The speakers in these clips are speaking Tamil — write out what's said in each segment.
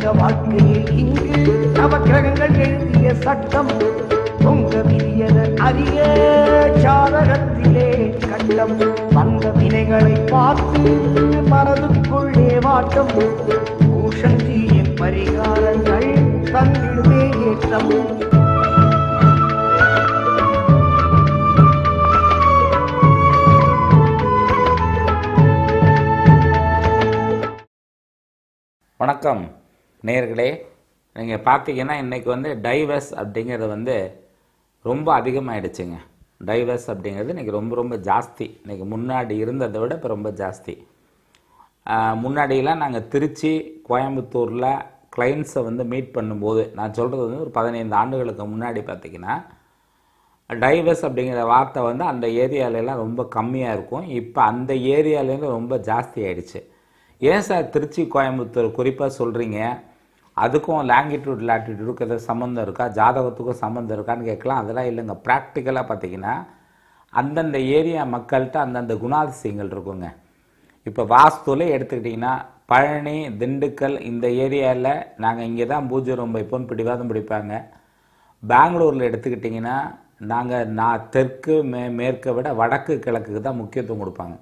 வாழ்க்கையில் இங்கு நவக்கிரகங்கள் எழுதிய சட்டம் பொங்க விதியத அறிய சாதகத்திலே கண்டம் வந்த வினைகளை பார்த்து மனதுக்குள்ளே வாட்டம் பூஷந்தியின் பரிகாரங்கள் தந்திடுமே ஏற்றம் வணக்கம் நேயர்களே நீங்கள் பார்த்தீங்கன்னா இன்றைக்கி வந்து டைவர்ஸ் அப்படிங்கிறது வந்து ரொம்ப அதிகமாகிடுச்சுங்க டைவர்ஸ் அப்படிங்கிறது இன்றைக்கி ரொம்ப ரொம்ப ஜாஸ்தி இன்றைக்கி முன்னாடி இருந்ததை விட இப்போ ரொம்ப ஜாஸ்தி ஆஹ் முன்னாடியெல்லாம் நாங்கள் திருச்சி கோயம்புத்தூரில் கிளைண்ட்ஸை வந்து மீட் பண்ணும்போது நான் சொல்கிறது வந்து ஒரு பதினைந்து ஆண்டுகளுக்கு முன்னாடி பார்த்தீங்கன்னா டைவர்ஸ் அப்படிங்கிற வார்த்தை வந்து அந்த ஏரியாலெல்லாம் ரொம்ப கம்மியாக இருக்கும் இப்போ அந்த ஏரியாலேருந்து ரொம்ப ஜாஸ்தி ஆயிடுச்சு ஏன் சார் திருச்சி கோயம்புத்தூர் குறிப்பாக சொல்கிறீங்க அதுக்கும் லாங்கிடியூட் லாட்டிடியூட் இருக்கிறது சம்மந்தம் இருக்கா ஜாதகத்துக்கும் சம்மந்தம் இருக்கான்னு கேட்கலாம் அதெல்லாம் இல்லைங்க ப்ராக்டிக்கலாக பார்த்தீங்கன்னா அந்தந்த ஏரியா மக்கள்கிட்ட அந்தந்த குணாதிசயங்கள் இருக்குங்க இப்போ வாஸ்துல எடுத்துக்கிட்டிங்கன்னா பழனி திண்டுக்கல் இந்த ஏரியாவில் நாங்கள் இங்கே தான் பூஜை ரொம்ப இப்போன்னு பிடிவாதம் பிடிப்பாங்க பெங்களூரில் எடுத்துக்கிட்டிங்கன்னா நாங்கள் நான் தெற்கு மே மேற்கை விட வடக்கு கிழக்குக்கு தான் முக்கியத்துவம் கொடுப்பாங்க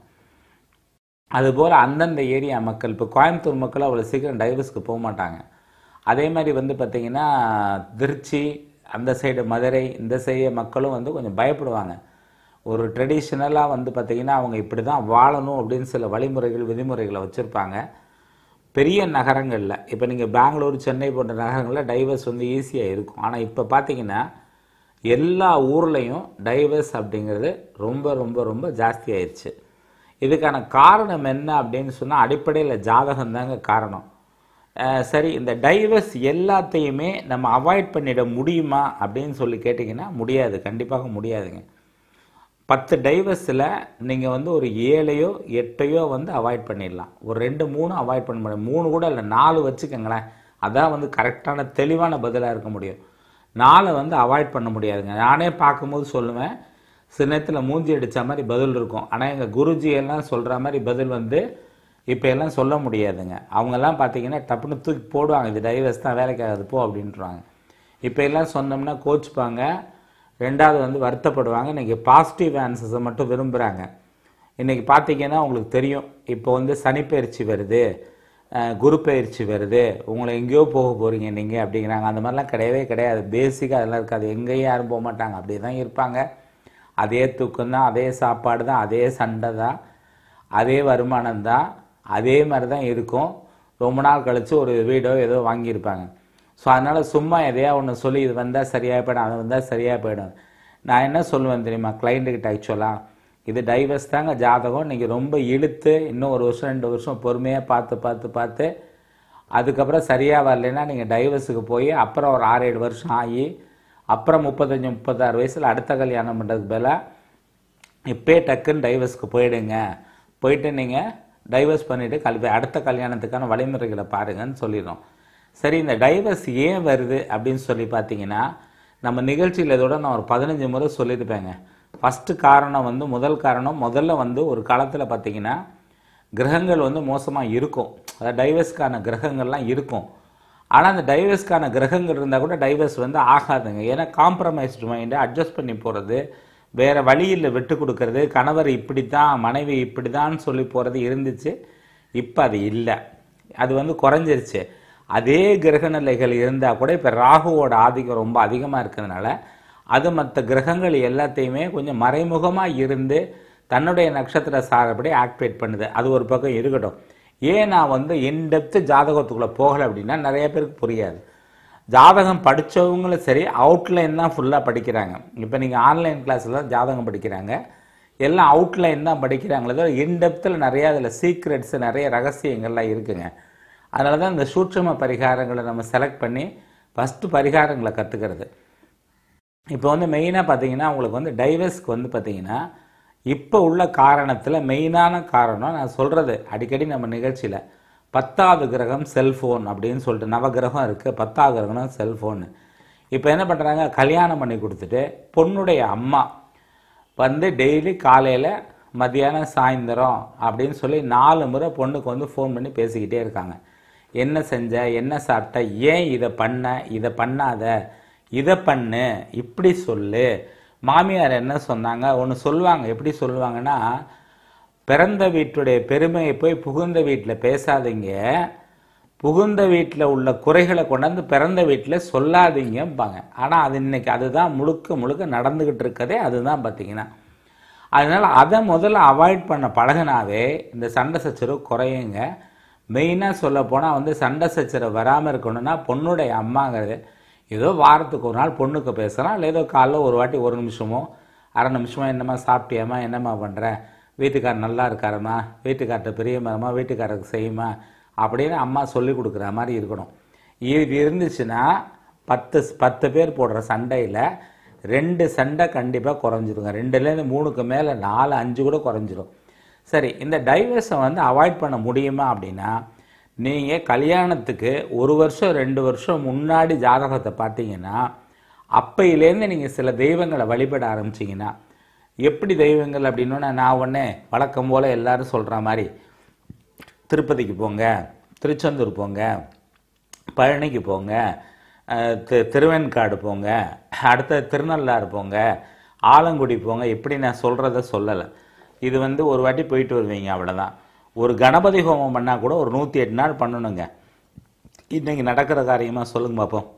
அதுபோல் அந்தந்த ஏரியா மக்கள் இப்போ கோயம்புத்தூர் மக்கள் அவ்வளோ சீக்கிரம் டைவர்ஸ்க்கு போக மாட்டாங்க அதே மாதிரி வந்து பார்த்திங்கன்னா திருச்சி அந்த சைடு மதுரை இந்த சைடு மக்களும் வந்து கொஞ்சம் பயப்படுவாங்க ஒரு ட்ரெடிஷ்னலாக வந்து பார்த்திங்கன்னா அவங்க இப்படி தான் வாழணும் அப்படின்னு சில வழிமுறைகள் விதிமுறைகளை வச்சுருப்பாங்க பெரிய நகரங்களில் இப்போ நீங்கள் பெங்களூர் சென்னை போன்ற நகரங்களில் டைவர்ஸ் வந்து ஈஸியாக இருக்கும் ஆனால் இப்போ பார்த்தீங்கன்னா எல்லா ஊர்லேயும் டைவர்ஸ் அப்படிங்கிறது ரொம்ப ரொம்ப ரொம்ப ஜாஸ்தி ஆயிடுச்சு இதுக்கான காரணம் என்ன அப்படின்னு சொன்னால் அடிப்படையில் ஜாதகம் தாங்க காரணம் அஹ் சரி இந்த டைவர்ஸ் எல்லாத்தையுமே நம்ம அவாய்ட் பண்ணிட முடியுமா அப்படின்னு சொல்லி கேட்டிங்கன்னா முடியாது கண்டிப்பாக முடியாதுங்க பத்து டைவர்ஸில் நீங்கள் வந்து ஒரு ஏழையோ எட்டையோ வந்து அவாய்ட் பண்ணிடலாம் ஒரு ரெண்டு மூணு அவாய்ட் பண்ண முடியும் மூணு கூட இல்லை நாலு வச்சுக்கோங்களேன் அதான் வந்து கரெக்டான தெளிவான பதிலாக இருக்க முடியும் நாலை வந்து அவாய்ட் பண்ண முடியாதுங்க நானே பார்க்கும்போது சொல்லுவேன் சில நேரத்தில் மூஞ்சி அடித்த மாதிரி பதில் இருக்கும் ஆனால் எங்கள் குருஜி எல்லாம் சொல்கிற மாதிரி பதில் வந்து இப்போ எல்லாம் சொல்ல முடியாதுங்க அவங்கெல்லாம் பார்த்தீங்கன்னா டப்புன்னு தூக்கி போடுவாங்க இது டைவர்ஸ் தான் வேலைக்கு ஆகாது போ அப்படின்ட்டுருவாங்க இப்போ எல்லாம் சொன்னோம்னா கோச்சுப்பாங்க ரெண்டாவது வந்து வருத்தப்படுவாங்க இன்றைக்கி பாசிட்டிவ் ஆன்சர்ஸை மட்டும் விரும்புகிறாங்க இன்றைக்கி பார்த்தீங்கன்னா உங்களுக்கு தெரியும் இப்போ வந்து சனிப்பெயர்ச்சி வருது அஹ், குரு பயிற்சி வருது உங்களை எங்கேயோ போக போகிறீங்க நீங்கள் அப்படிங்கிறாங்க அந்த மாதிரிலாம் கிடையவே கிடையாது பேசிக்காக அதெல்லாம் இருக்காது எங்கேயும் யாரும் போக மாட்டாங்க அப்படியே தான் இருப்பாங்க அதே தூக்கம் தான் அதே சாப்பாடு தான் அதே சண்டை தான் அதே வருமானம் தான் அதே மாதிரி தான் இருக்கும் ரொம்ப நாள் கழித்து ஒரு வீடோ ஏதோ வாங்கியிருப்பாங்க ஸோ அதனால் சும்மா எதையா ஒன்று சொல்லி இது வந்தால் சரியாக போயிடும் அது வந்தால் சரியாக போயிடும் நான் என்ன சொல்லுவேன் தெரியுமா கிளைண்ட்டுக்கிட்ட ஆக்சுவலாக இது டைவர்ஸ் தாங்க ஜாதகம் நீங்கள் ரொம்ப இழுத்து இன்னும் ஒரு வருஷம் ரெண்டு வருஷம் பொறுமையாக பார்த்து பார்த்து பார்த்து அதுக்கப்புறம் சரியாக வரலைன்னா நீங்கள் டைவர்ஸுக்கு போய் அப்புறம் ஒரு ஆறு ஏழு வருஷம் ஆகி அப்புறம் முப்பத்தஞ்சு முப்பத்தாறு வயசில் அடுத்த கல்யாணம் பண்ணுறதுக்கு பதிலாக இப்போயே டக்குன்னு டைவர்ஸ்க்கு போயிடுங்க போயிட்டு நீங்கள் டைவர்ஸ் பண்ணிவிட்டு கல்வி அடுத்த கல்யாணத்துக்கான வழிமுறைகளை பாருங்கன்னு சொல்லிடுறோம் சரி இந்த டைவர்ஸ் ஏன் வருது அப்படின்னு சொல்லி பார்த்தீங்கன்னா நம்ம நிகழ்ச்சியில் இதோட நான் ஒரு பதினஞ்சு முறை சொல்லியிருப்பேங்க ஃபஸ்ட்டு காரணம் வந்து முதல் காரணம் முதல்ல வந்து ஒரு காலத்தில் பார்த்தீங்கன்னா கிரகங்கள் வந்து மோசமாக இருக்கும் அதாவது டைவர்ஸ்க்கான கிரகங்கள்லாம் இருக்கும் ஆனால் அந்த டைவர்ஸ்க்கான கிரகங்கள் இருந்தால் கூட டைவர்ஸ் வந்து ஆகாதுங்க ஏன்னா காம்ப்ரமைஸ்டு மைண்டை அட்ஜஸ்ட் பண்ணி போகிறது வேறு வழியில் விட்டு கொடுக்கறது கணவர் இப்படி தான் மனைவி இப்படி தான் சொல்லி போகிறது இருந்துச்சு இப்போ அது இல்லை அது வந்து குறைஞ்சிருச்சு அதே கிரக நிலைகள் இருந்தால் கூட இப்போ ராகுவோட ஆதிக்கம் ரொம்ப அதிகமாக இருக்கிறதுனால அது மற்ற கிரகங்கள் எல்லாத்தையுமே கொஞ்சம் மறைமுகமாக இருந்து தன்னுடைய நட்சத்திர சாரப்படி ஆக்டிவேட் பண்ணுது அது ஒரு பக்கம் இருக்கட்டும் ஏன் நான் வந்து இன்டெப்த்து ஜாதகத்துக்குள்ளே போகலை அப்படின்னா நிறைய பேருக்கு புரியாது ஜாதகம் படித்தவங்களும் சரி அவுட்லைன் தான் ஃபுல்லாக படிக்கிறாங்க இப்போ நீங்கள் ஆன்லைன் கிளாஸில் ஜாதகம் படிக்கிறாங்க எல்லாம் அவுட்லைன் தான் படிக்கிறாங்களே தவிர இன்டெப்த்தில் நிறைய அதில் சீக்ரெட்ஸ் நிறைய ரகசியங்கள்லாம் இருக்குங்க அதனால தான் இந்த சூட்சும பரிகாரங்களை நம்ம செலக்ட் பண்ணி ஃபஸ்ட்டு பரிகாரங்களை கற்றுக்கிறது இப்போ வந்து செகண்டாக பார்த்தீங்கன்னா உங்களுக்கு வந்து டைவர்ஸ்க்கு வந்து பார்த்தீங்கன்னா இப்போ உள்ள காரணத்தில் மெயினான காரணம் நான் சொல்கிறது அடிக்கடி நம்ம நிகழ்ச்சியில் பத்தாவது கிரகம் செல்ஃபோன் அப்படின்னு சொல்லிட்டு நவகிரகம் இருக்குது பத்தாவது கிரகம் செல்ஃபோனு இப்போ என்ன பண்ணுறாங்க கல்யாணம் பண்ணி கொடுத்துட்டு பொண்ணுடைய அம்மா வந்து டெய்லி காலையில் மத்தியானம் சாயந்தரம் அப்படின்னு சொல்லி நாலு முறை பொண்ணுக்கு வந்து ஃபோன் பண்ணி பேசிக்கிட்டே இருக்காங்க என்ன செஞ்ச என்ன சாப்பிட்ட ஏன் இதை பண்ண இதை பண்ணாத இதை பண்ணு இப்படி சொல்லு மாமியார் என்ன சொன்னாங்க ஒன்று சொல்லுவாங்க எப்படி சொல்லுவாங்கன்னா பிறந்த வீட்டுடைய பெருமையை போய் புகுந்த வீட்டில் பேசாதீங்க புகுந்த வீட்டில் உள்ள குறைகளை கொண்டாந்து பிறந்த வீட்டில் சொல்லாதீங்கம்பாங்க ஆனால் அது இன்னைக்கு அதுதான் முழுக்க முழுக்க நடந்துக்கிட்டு இருக்கதே அதுதான் பார்த்தீங்கன்னா அதனால் அதை முதல்ல அவாய்ட் பண்ண பழகுனாவே இந்த சண்டை சச்சரவு குறையுங்க மெயினாக சொல்ல போனால் வந்து சண்டை சச்சரவு வராமல் இருக்கணும்னா பொண்ணுடைய அம்மாங்கிறது ஏதோ வாரத்துக்கு ஒரு நாள் பொண்ணுக்கு பேசுகிறான் இல்லை ஏதோ காலைல ஒரு வாட்டி ஒரு நிமிஷமோ அரை நிமிஷமோ என்னம்மா சாப்பிட்டியாம்மா என்னம்மா பண்ணுற வீட்டுக்காரர் நல்லா இருக்காரம்மா வீட்டுக்கார்ட்ட பிரியமாரம்மா வீட்டுக்காரருக்கு செய்யுமா அப்படின்னு அம்மா சொல்லி கொடுக்குற மாதிரி இருக்கணும் இது இருந்துச்சுன்னா பத்து பத்து பேர் போடுற சண்டையில் ரெண்டு சண்டை கண்டிப்பாக குறைஞ்சிருங்க ரெண்டுலேருந்து மூணுக்கு மேலே நாலு அஞ்சு கூட குறைஞ்சிரும் சரி இந்த டைவர்ஸை வந்து அவாய்ட் பண்ண முடியுமா அப்படின்னா நீங்கள் கல்யாணத்துக்கு ஒரு வருஷம் ரெண்டு வருஷம் முன்னாடி ஜாதகத்தை பார்த்தீங்கன்னா அப்பையிலேருந்து நீங்கள் சில தெய்வங்களை வழிபட ஆரம்பிச்சிங்கன்னா எப்படி தெய்வங்கள் அப்படின்னா நான் ஒன்று வழக்கம் போல் எல்லாரும் சொல்கிற மாதிரி திருப்பதிக்கு போங்க திருச்செந்தூர் போங்க பழனிக்கு போங்க அஹ், தி- திருவெண்காடு போங்க அடுத்த திருநள்ளாறு போங்க ஆலங்குடி போங்க இப்படி நான் சொல்கிறத சொல்லலை இது வந்து ஒரு வாட்டி போயிட்டு வருவீங்க அவ்வளோதான் ஒரு கணபதி ஹோமம் பண்ணால் கூட ஒரு நூற்றி எட்டு நாள் பண்ணணுங்க இன்னைக்கு நடக்கிற காரியமாக சொல்லுங்க பார்ப்போம்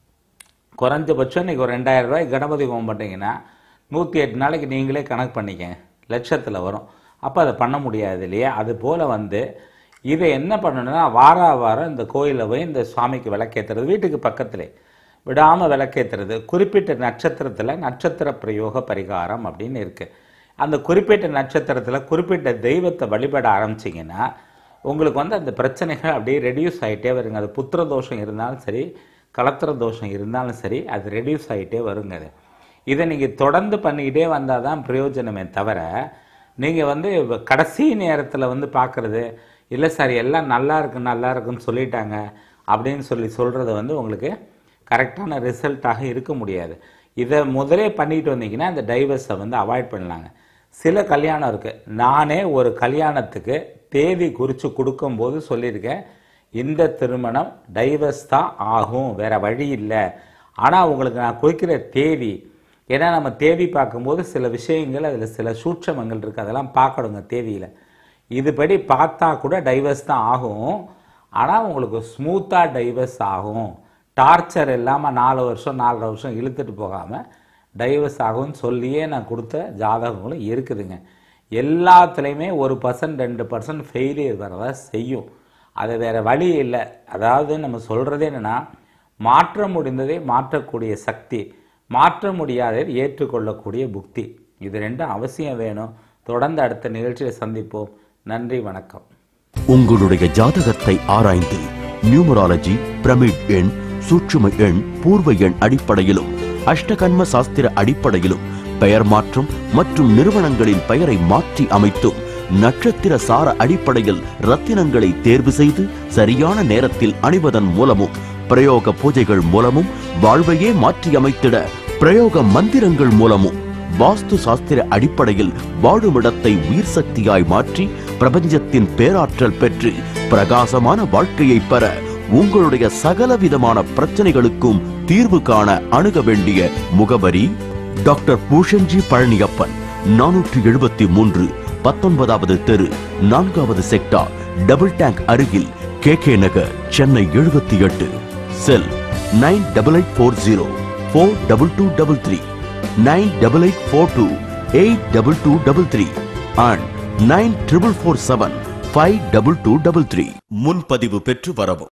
குறைஞ்சபட்சம் இன்னைக்கு ஒரு ரெண்டாயிரம் ரூபாய் கணபதி ஹோமம் பண்ணுறீங்கன்னா நூற்றி எட்டு நாளைக்கு நீங்களே கணக்கு பண்ணிக்கங்க லட்சத்தில் வரும் அப்போ அதை பண்ண முடியாது இல்லையா அது போல் வந்து இதை என்ன பண்ணணும்னா வார வாரம் இந்த கோயிலில் போய் இந்த சுவாமிக்கு விளக்கேற்றுறது வீட்டுக்கு பக்கத்திலே விடாமல் விளக்கேற்றுறது குறிப்பிட்ட நட்சத்திரத்தில் நட்சத்திர பிரயோக பரிகாரம் அப்படின்னு இருக்குது அந்த குறிப்பிட்ட நட்சத்திரத்தில் குறிப்பிட்ட தெய்வத்தை வழிபட ஆரம்பிச்சிங்கன்னா உங்களுக்கு வந்து அந்த பிரச்சனைகள் அப்படியே ரெடியூஸ் ஆகிட்டே வருங்க அது புத்திர தோஷம் இருந்தாலும் சரி கலத்திர தோஷம் இருந்தாலும் சரி அது ரெடியூஸ் ஆகிட்டே வருங்க அது இதை நீங்கள் தொடர்ந்து பண்ணிக்கிட்டே வந்தால் தான் பிரயோஜனமே தவிர நீங்கள் வந்து கடைசி நேரத்தில் வந்து பார்க்குறது இல்லை சார் எல்லாம் நல்லா இருக்கு நல்லா இருக்குன்னு சொல்லிட்டாங்க அப்படின்னு சொல்லி சொல்கிறது வந்து உங்களுக்கு கரெக்டான ரிசல்ட்டாக இருக்க முடியாது இதை முதலே பண்ணிட்டு வந்தீங்கன்னா இந்த டைவர்ஸை வந்து அவாய்ட் பண்ணலாங்க சில கல்யாணம் இருக்குது நானே ஒரு கல்யாணத்துக்கு தேதி குறித்து கொடுக்கும்போது சொல்லியிருக்கேன் இந்த திருமணம் டைவர்ஸ் தான் ஆகும் வேற வழி இல்லை ஆனால் உங்களுக்கு நான் குறிக்கிற தேதி ஏன்னா நம்ம தேதி பார்க்கும்போது சில விஷயங்கள் அதில் சில சூட்சமங்கள் இருக்குது அதெல்லாம் பார்க்கணுங்க தேதியில் இதுபடி பார்த்தா கூட டைவர்ஸ் தான் ஆகும் ஆனால் உங்களுக்கு ஸ்மூத்தாக டைவர்ஸ் ஆகும் டார்ச்சர் இல்லாமல் நாலு வருஷம் நாலரை வருஷம் இழுத்துட்டு போகாமல் டைவர்ஸ் ஆகும்னு சொல்லியே நான் கொடுத்த ஜாதகங்களும் இருக்குதுங்க எல்லாத்துலேயுமே ஒரு பர்சன்ட் ரெண்டு பர்சன்ட் ஃபெயிலியர் வரதா செய்யும் அது வேறு வழி இல்லை அதாவது நம்ம சொல்கிறது என்னென்னா மாற்ற முடிந்ததை மாற்றக்கூடிய சக்தி மாற்ற முடியாததை ஏற்றுக்கொள்ளக்கூடிய புக்தி இது ரெண்டும் அவசியம் வேணும் தொடர்ந்து அடுத்த நிகழ்ச்சியை சந்திப்போம் நன்றி வணக்கம் உங்களுடைய ஜாதகத்தை ஆராய்ந்து நியூமராலஜி பிரமிட் எண் சூட்சும எண் பூர்வ எண் அடிப்படையிலும் அஷ்டகன்ம சாஸ்திர அடிப்படையிலும் பெயர் மாற்றம் மற்றும் நிறுவனங்களின் பெயரை மாற்றி அமைத்தும் நட்சத்திர சார அடிப்படையில் ரத்தினங்களை தேர்வு செய்து சரியான நேரத்தில் அணிவதன் மூலமும் பிரயோக பூஜைகள் மூலமும் வாழ்வையே மாற்றி அமைத்திட பிரயோக மந்திரங்கள் மூலமும் வாஸ்து சாஸ்திர அடிப்படையில் வாழுமிடத்தை உயிர் சக்தியாய் மாற்றி பிரபஞ்சத்தின் பேராற்றல் பெற்று பிரகாசமான வாழ்க்கையை பெற உங்களுடைய சகலவிதமான பிரச்சனைகளுக்கும் தீர்வு காண அணுக வேண்டிய முகவரி டாக்டர் பூஷன்ஜி பழனியப்பன் நானூற்றி எழுபத்தி மூன்று பத்தொன்பதாவது தெரு நான்காவது செக்டார் டபுள் டேங்க் அருகில் கே கே நகர் சென்னை எழுபத்தி எட்டு cell nine double eight four zero four double two double three nine double eight four two eight double two double three and nine triple four seven five double two double three முன்பதிவு பெற்று வரவும்